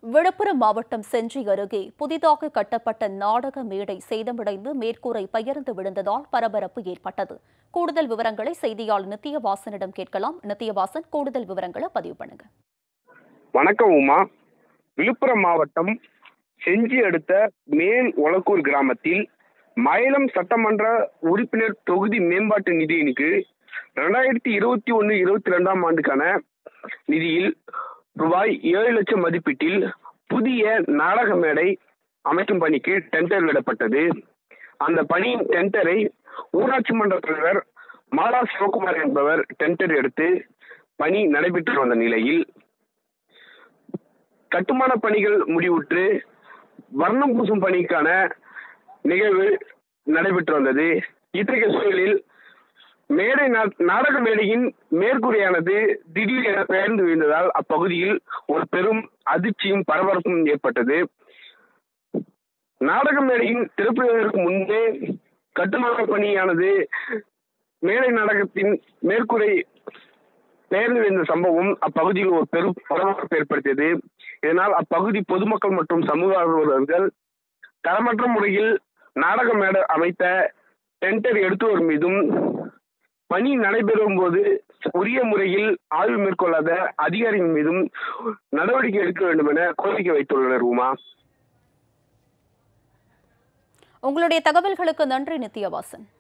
விழுப்புரம் மாவட்டம் செஞ்சி அருகே புதிதாக கட்டப்பட்ட நாடக மேடை சேதமடைந்து மேற்கூரை பெயர்ந்து விழுந்ததால் பரபரப்பு ஏற்பட்டது கூடுதல் விவரங்களை செய்தியாளர் நித்தியவாசனிடம் கேட்கலாம் நித்தியவாசன் கூடுதல் விவரங்களை பதிவு பண்ணுங்க வணக்கம் உமா விழுப்புரம் மாவட்டம் செஞ்சி அடுத்த மேல் ஒலக்கூர் கிராமத்தில் மயிலம் சட்டமன்ற உறுப்பினர் தொகுதி மேம்பாட்டு நிதியினுக்கு ரெண்டாயிரத்தி இருபத்தி ஒன்று இருபத்தி ரெண்டாம் ஆண்டுக்கான நிதியில் ரூபாய் ஏழு லட்சம் மதிப்பீட்டில் புதிய நாடக மேடை அமைக்கும் பணிக்கு டெண்டர் விடப்பட்டது அந்த பணியின் டெண்டரை ஊராட்சி மன்ற தலைவர் மாலா சிவகுமார் என்பவர் டெண்டர் எடுத்து பணி நடைபெற்று வந்த நிலையில் கட்டுமான பணிகள் முடிவுற்று வர்ணம் பூசும் பணிக்கான நிகழ்வு நடைபெற்று வந்தது இத்தகைய சூழலில் மேடை நா- நாடக மேடையின் மேற்கூரையானது திடீரென பெயர்ந்து விழுந்ததால் அப்பகுதியில் ஒரு பெரும் அதிர்ச்சியும் பரபரப்பும் ஏற்பட்டது நாடக மேடையின் திறப்புவதற்கு முன்பே கட்டுமான பணியானது மேடை நாடகத்தின் மேற்கூரை பெயர்ந்து விழுந்த சம்பவம் அப்பகுதியில் ஒரு பெரும் பரபரப்பு ஏற்படுத்தியது இதனால் அப்பகுதி பொதுமக்கள் மற்றும் சமூக ஆர்வலர்கள் தரமற்ற முறையில் நாடக மேடை அமைத்த டெண்டர் எடுத்தோர் மீதும் பணி நடைபெறும் போது உரிய முறையில் ஆய்வு மேற்கொள்ளாத அதிகாரிகள் மீதும் நடவடிக்கை எடுக்க வேண்டும் என கோரிக்கை வைத்துள்ளனர் உமா உங்களுடைய தகவல்களுக்கு நன்றி நித்தியவாசன்